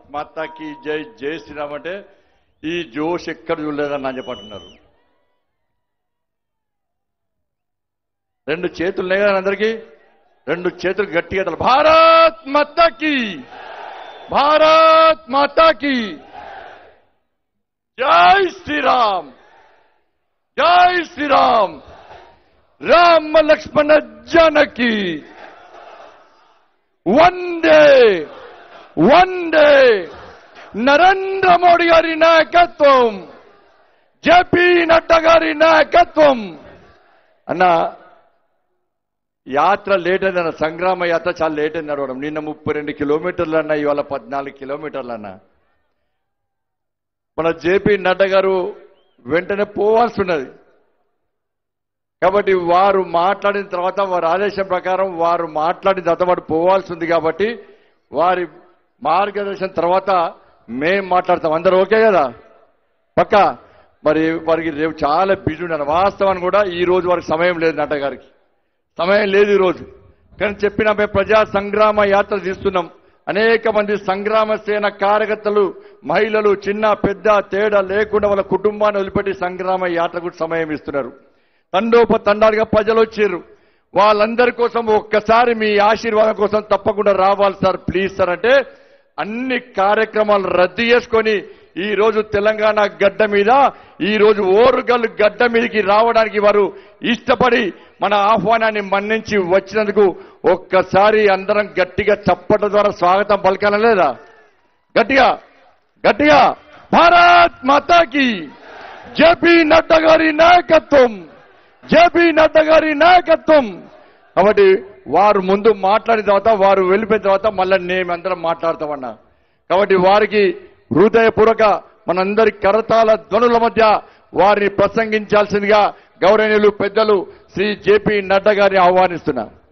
మాతాకి జై జై శ్రీరామ్ అంటే ఈ జోష్ ఎక్కడ చూడలేదని నా చెప్పంటున్నారు రెండు చేతులు ఉన్నాయి కదా అందరికి రెండు చేతులు గట్టిగా ఎత్తాలి. భారత్ మాతాకి భారత్ మాతాకి జై శ్రీరామ్ జై శ్రీరామ్ రామ లక్ష్మణ జానకి వందే వందే నరేంద్ర మోడీ గారి నాయకత్వం జేపీ నడ్డా గారి నాయకత్వం అన్న యాత్ర లేట్ అయిందన్న సంగ్రామ యాత్ర చాలా లేట్ అయింది నడవడం నిన్న ముప్పై రెండు కిలోమీటర్లు అన్న ఇవాళ పద్నాలుగు కిలోమీటర్లు అన్న మన జేపీ నడ్డా గారు వెంటనే పోవాల్సి ఉన్నది కాబట్టి వారు మాట్లాడిన తర్వాత వారి ఆదేశం ప్రకారం వారు మాట్లాడిన తర్వాత వారు పోవాల్సి ఉంది కాబట్టి వారి మార్గదర్శనం తర్వాత మేం మాట్లాడతాం అందరూ ఓకే కదా పక్క మరి వారికి రేపు చాలా బిజీ ఉన్నారు వాస్తవాన్ని కూడా ఈ రోజు వారికి సమయం లేదు నడ్డా గారికి సమయం లేదు ఈ రోజు కానీ చెప్పిన మేము ప్రజా సంగ్రామ యాత్ర తీస్తున్నాం అనేక మంది సంగ్రామ సేన కార్యకర్తలు మహిళలు చిన్న పెద్ద తేడా లేకుండా వాళ్ళ కుటుంబాన్ని వదిలిపెట్టి సంగ్రామ యాత్రకు సమయం ఇస్తున్నారు తండోప తండాలుగా ప్రజలు వచ్చారు వాళ్ళందరి కోసం ఒక్కసారి మీ ఆశీర్వాదం కోసం తప్పకుండా రావాలి సార్ ప్లీజ్ సార్ అంటే అన్ని కార్యక్రమాలు రద్దు చేసుకొని ఈ రోజు తెలంగాణ గడ్డ మీద ఈ రోజు ఓరుగల్లు గడ్డ మీదకి రావడానికి వారు ఇష్టపడి మన ఆహ్వానాన్ని మన్నించి వచ్చినందుకు ఒక్కసారి అందరం గట్టిగా చప్పట్ల ద్వారా స్వాగతం పలకాల లేదా గట్టిగా గట్టిగా భారత్ మాతాకి జేపీ నడ్డా గారి నాయకత్వం జేపీ నడ్డా గారి నాయకత్వం కాబట్టి వారు ముందు మాట్లాడిన తర్వాత వారు వెళ్ళిపోయిన తర్వాత మళ్ళీ మేమందరం మాట్లాడతామన్నా కాబట్టి వారికి హృదయపూర్వక మనందరి కరతాల ధ్వనుల మధ్య వారిని ప్రసంగించాల్సిందిగా గౌరవనీయులు పెద్దలు శ్రీ జేపీ నడ్డా గారిని ఆహ్వానిస్తున్నా